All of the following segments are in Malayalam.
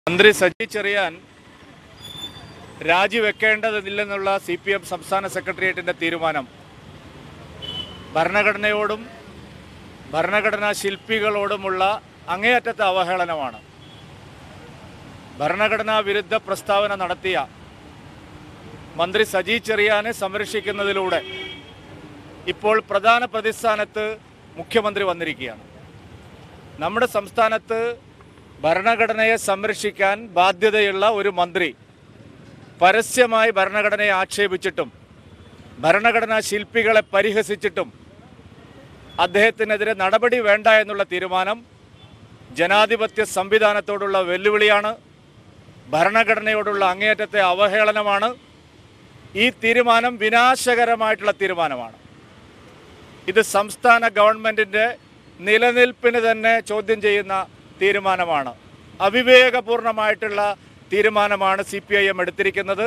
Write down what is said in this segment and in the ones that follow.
മന്ത്രി സജി ചെറിയാൻ രാജിവെക്കേണ്ടതില്ലെന്നുള്ള സി പി എം സംസ്ഥാന സെക്രട്ടേറിയറ്റിന്റെ തീരുമാനം ഭരണഘടനയോടും ഭരണഘടനാ ശില്പികളോടുമുള്ള അങ്ങേയറ്റത്തെ അവഹേളനമാണ് ഭരണഘടനാ വിരുദ്ധ പ്രസ്താവന നടത്തിയ മന്ത്രി സജി ചെറിയാനെ സംരക്ഷിക്കുന്നതിലൂടെ ഇപ്പോൾ പ്രധാന പ്രതിസ്ഥാനത്ത് മുഖ്യമന്ത്രി വന്നിരിക്കുകയാണ് നമ്മുടെ സംസ്ഥാനത്ത് ഭരണഘടനയെ സംരക്ഷിക്കാൻ ബാധ്യതയുള്ള ഒരു മന്ത്രി പരസ്യമായി ഭരണഘടനയെ ആക്ഷേപിച്ചിട്ടും ഭരണഘടനാ ശില്പികളെ പരിഹസിച്ചിട്ടും അദ്ദേഹത്തിനെതിരെ നടപടി വേണ്ട എന്നുള്ള തീരുമാനം ജനാധിപത്യ സംവിധാനത്തോടുള്ള വെല്ലുവിളിയാണ് ഭരണഘടനയോടുള്ള അങ്ങേയറ്റത്തെ അവഹേളനമാണ് ഈ തീരുമാനം വിനാശകരമായിട്ടുള്ള തീരുമാനമാണ് ഇത് സംസ്ഥാന ഗവൺമെന്റിന്റെ നിലനിൽപ്പിന് തന്നെ ചോദ്യം ചെയ്യുന്ന തീരുമാനമാണ് അവിവേകപൂർണമായിട്ടുള്ള തീരുമാനമാണ് സി പി ഐ എം എടുത്തിരിക്കുന്നത്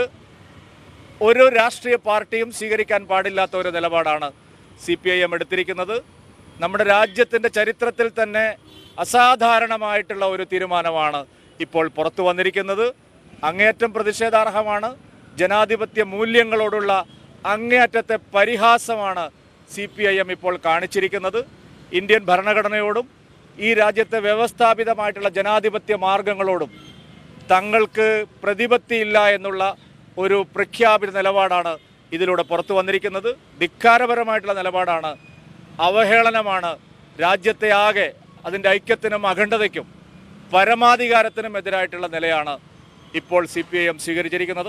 ഒരു രാഷ്ട്രീയ പാർട്ടിയും സ്വീകരിക്കാൻ പാടില്ലാത്ത ഒരു നിലപാടാണ് സി പി ഐ എം എടുത്തിരിക്കുന്നത് നമ്മുടെ രാജ്യത്തിൻ്റെ ചരിത്രത്തിൽ തന്നെ അസാധാരണമായിട്ടുള്ള ഒരു തീരുമാനമാണ് ഇപ്പോൾ പുറത്തു വന്നിരിക്കുന്നത് അങ്ങേയറ്റം പ്രതിഷേധാർഹമാണ് ജനാധിപത്യ മൂല്യങ്ങളോടുള്ള അങ്ങേയറ്റത്തെ പരിഹാസമാണ് സി പി ഐ എം ഇപ്പോൾ കാണിച്ചിരിക്കുന്നത് ഇന്ത്യൻ ഭരണഘടനയോടും ഈ രാജ്യത്തെ വ്യവസ്ഥാപിതമായിട്ടുള്ള ജനാധിപത്യ മാർഗങ്ങളോടും തങ്ങൾക്ക് പ്രതിപത്തിയില്ല എന്നുള്ള ഒരു പ്രഖ്യാപിത നിലപാടാണ് ഇതിലൂടെ പുറത്തു വന്നിരിക്കുന്നത് ധിക്കാരപരമായിട്ടുള്ള നിലപാടാണ് അവഹേളനമാണ് രാജ്യത്തെ ആകെ അതിൻ്റെ ഐക്യത്തിനും അഖണ്ഡതയ്ക്കും പരമാധികാരത്തിനും എതിരായിട്ടുള്ള നിലയാണ് ഇപ്പോൾ സി പി ഐ എം സ്വീകരിച്ചിരിക്കുന്നത്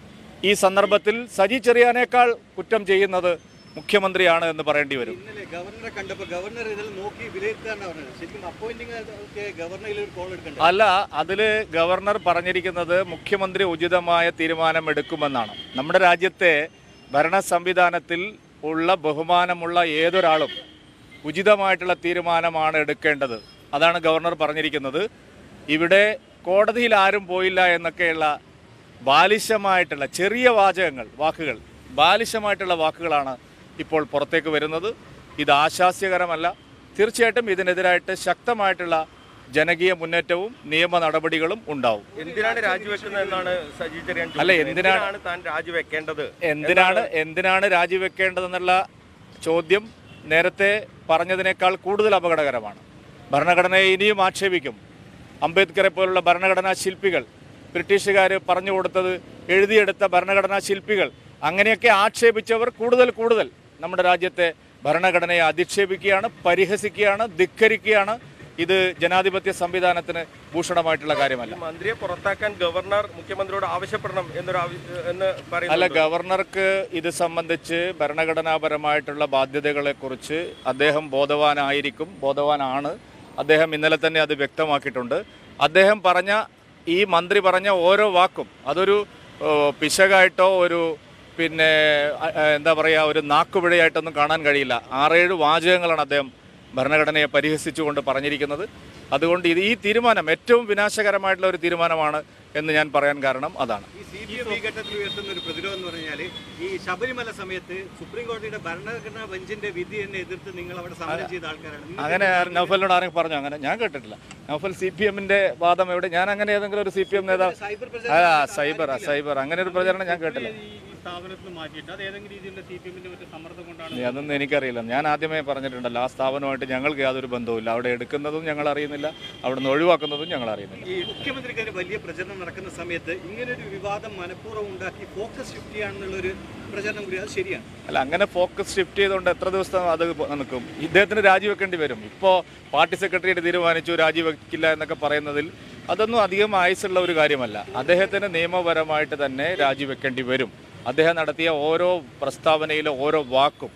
ഈ സന്ദർഭത്തിൽ സജി ചെറിയാനേക്കാൾ കുറ്റം ചെയ്യുന്നത് മുഖ്യമന്ത്രിയാണ് എന്ന് പറയേണ്ടി വരും ഇന്നലെ ഗവർണറെ കണ്ടപ്പോൾ ഗവർണർ ഇതിൽ നോക്കി വിലയിരുത്താനാണ് പറഞ്ഞത് ശരിക്കും അപ്പോയിന്റിംഗ് ഒക്കെ ഗവർണറിൽ ഒരു കോൾ എടുക്കണ്ടേ അല്ല അതിൽ ഗവർണർ പറഞ്ഞിരിക്കുന്നത് മുഖ്യമന്ത്രി ഉചിതമായ തീരുമാനം എടുക്കുമെന്നാണ് നമ്മുടെ രാജ്യത്തെ ഭരണ സംവിധാനത്തിൽ ഉള്ള ബഹുമാനമുള്ള ഏതൊരാളും ഉചിതമായിട്ടുള്ള തീരുമാനമാണ് എടുക്കേണ്ടത് അതാണ് ഗവർണർ പറഞ്ഞിരിക്കുന്നത് ഇവിടെ കോടതിയിൽ ആരും പോയില്ല എന്നൊക്കെയുള്ള ബാലിശമായിട്ടുള്ള ചെറിയ വാചകങ്ങൾ വാക്കുകൾ ബാലിശമായിട്ടുള്ള വാക്കുകളാണ് ഇപ്പോൾ പുറത്തേക്ക് വരുന്നത് ഇത് ആശാസ്യകരമല്ല തീർച്ചയായിട്ടും ഇതിനെതിരായിട്ട് ശക്തമായിട്ടുള്ള ജനകീയ മുന്നേറ്റവും നിയമ നടപടികളും ഉണ്ടാവും എന്തിനാണ് രാജിവെക്കുന്നത് എന്നാണ് സജി ചെറിയാൻ അല്ല, ചോദിച്ചത്. എന്തിനാണ് താൻ രാജിവെക്കേണ്ടത് എന്തിനാണ് എന്തിനാണ് രാജിവെക്കേണ്ടതെന്നുള്ള ചോദ്യം നേരത്തെ പറഞ്ഞതിനേക്കാൾ കൂടുതൽ അപകടകരമാണ് ഭരണഘടനയെ ഇനിയും ആക്ഷേപിക്കും അംബേദ്കറെ പോലുള്ള ഭരണഘടനാ ശില്പികൾ ബ്രിട്ടീഷുകാർ പറഞ്ഞു കൊടുത്തത് എഴുതിയെടുത്ത ഭരണഘടനാ ശില്പികൾ അങ്ങനെയൊക്കെ ആക്ഷേപിച്ചവർ കൂടുതൽ കൂടുതൽ നമ്മുടെ രാജ്യത്തെ ഭരണഘടനയെ അധിക്ഷേപിക്കുകയാണ് പരിഹസിക്കുകയാണ് ധിക്കരിക്കുകയാണ് ഇത് ജനാധിപത്യ സംവിധാനത്തിന് ഭൂഷണമായിട്ടുള്ള കാര്യമല്ല ഈ മന്ത്രിയെ പുറത്താക്കാൻ ഗവർണർ മുഖ്യമന്ത്രിയോട് ആവശ്യപ്പെടണം എന്നൊരു ആവ- എന്ന് അല്ല പറയുന്നു ഗവർണർക്ക് ഇത് സംബന്ധിച്ച് ഭരണഘടനാപരമായിട്ടുള്ള ബാധ്യതകളെക്കുറിച്ച് അദ്ദേഹം ബോധവാനായിരിക്കും ബോധവാനാണ് അദ്ദേഹം ഇന്നലെ തന്നെ അത് വ്യക്തമാക്കിയിട്ടുണ്ട് അദ്ദേഹം പറഞ്ഞ ഈ മന്ത്രി പറഞ്ഞ ഓരോ വാക്കും അതൊരു ഓ, പിശകായിട്ടോ ഒരു പിന്നെ അ, അ, എന്താ പറയുക ഒരു നാക്കുപിഴയായിട്ടൊന്നും കാണാൻ കഴിയില്ല ആറേഴ് വാചകങ്ങളാണ് അദ്ദേഹം ഭരണഘടനയെ പരിഹസിച്ചുകൊണ്ട് പറഞ്ഞിരിക്കുന്നത് അതുകൊണ്ട് ഇത് ഈ തീരുമാനം ഏറ്റവും വിനാശകരമായിട്ടുള്ള ഒരു തീരുമാനമാണ് എന്ന് ഞാൻ പറയാൻ കാരണം അതാണ് ഈ സി പി എം ഈ ഘട്ടത്തിൽ ഉയർത്തുന്ന ഒരു പ്രതിരോധം എന്ന് പറഞ്ഞാൽ ഈ ശബരിമല സമയത്ത് സുപ്രീം കോടതിയുടെ ഭരണഘടനാ ബെഞ്ചിന്റെ വിധി എന്നെ എതിർത്ത് നിങ്ങൾ അവിടെ സമരം ചെയ്ത ആൾക്കാരാണ് നിങ്ങൾക്ക് അങ്ങനെ നൗഫലിനോട് ആരെങ്കിലും പറഞ്ഞു അങ്ങനെ ഞാൻ കേട്ടിട്ടില്ല നൗഫൽ സി പി എമ്മിന്റെ വാദം എവിടെ ഞാൻ അങ്ങനെ ഏതെങ്കിലും ഒരു സി പി എം നേതാവ് സൈബർ ആ സൈബർ ആ, സൈബർ അങ്ങനെ ഒരു പ്രചരണം ഞാൻ കേട്ടില്ല ഈ സ്ഥാപനത്തിൽ നിന്ന് മാറ്റിയിട്ട് അത് ഏതെങ്കിലും രീതിയിലുള്ള സി പി എമ്മിന്റെ മറ്റു സമ്മർദ്ദം കൊണ്ടാണ് ഇനി അതൊന്നും എനിക്കറിയില്ല ഞാൻ ആദ്യമേ പറഞ്ഞിട്ടുണ്ടല്ലോ ആ സ്ഥാപനമായിട്ട് ഞങ്ങൾക്ക് യാതൊരു ബന്ധവുമില്ല അവിടെ എടുക്കുന്നതും ഞങ്ങൾ അറിയുന്നില്ല അവിടെ നിന്ന് ഒഴിവാക്കുന്നതും ഞങ്ങൾ അറിയുന്നില്ല ഈ മുഖ്യമന്ത്രിക്കെതിരെ വലിയ പ്രചരണം നടക്കുന്ന സമയത്ത് ഇങ്ങനൊരു വിവാദം മനഃപൂർവ്വം ഉണ്ടാക്കി ഫോക്കസ് ഷിഫ്റ്റ് ചെയ്യാന്നുള്ള ഒരു പ്രചരണം കൂടി അത് ശരിയാണ് അല്ല അങ്ങനെ ഫോക്കസ് ഷിഫ്റ്റ് ചെയ്തുകൊണ്ട് എത്ര ദിവസം അത് നിൽക്കും ഇദ്ദേഹത്തിന് രാജിവെക്കേണ്ടി വരും ഇപ്പോൾ പാർട്ടി സെക്രട്ടറിയുടെ തീരുമാനിച്ചു രാജിവെക്കില്ല എന്നൊക്കെ പറയുന്നതിൽ അതൊന്നും അധികം ആയുസുള്ള ഒരു കാര്യമല്ല അദ്ദേഹത്തിന് നിയമപരമായിട്ട് തന്നെ രാജിവെക്കേണ്ടി വരും അദ്ദേഹം നടത്തിയ ഓരോ പ്രസ്താവനയിലെ ഓരോ വാക്കും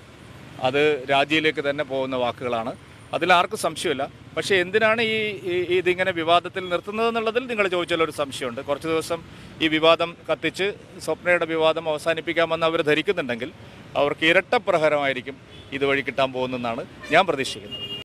അത് രാജിയിലേക്ക് തന്നെ പോകുന്ന വാക്കുകളാണ് അതിൽ ആർക്കും സംശയമില്ല പക്ഷേ എന്തിനാണ് ഈ ഈ- ഇതിങ്ങനെ വിവാദത്തിൽ നിർത്തുന്നത് എന്നുള്ളതിൽ നിങ്ങൾ ചോദിച്ചാൽ ഒരു സംശയമുണ്ട് കുറച്ച് ദിവസം ഈ വിവാദം കത്തിച്ച് സ്വപ്നയുടെ വിവാദം അവസാനിപ്പിക്കാമെന്ന് അവർ ധരിക്കുന്നുണ്ടെങ്കിൽ അവർക്ക് ഇരട്ട പ്രഹരമായിരിക്കും ഇതുവഴി കിട്ടാൻ പോകുന്നതെന്നാണ് ഞാൻ പ്രതീക്ഷിക്കുന്നത്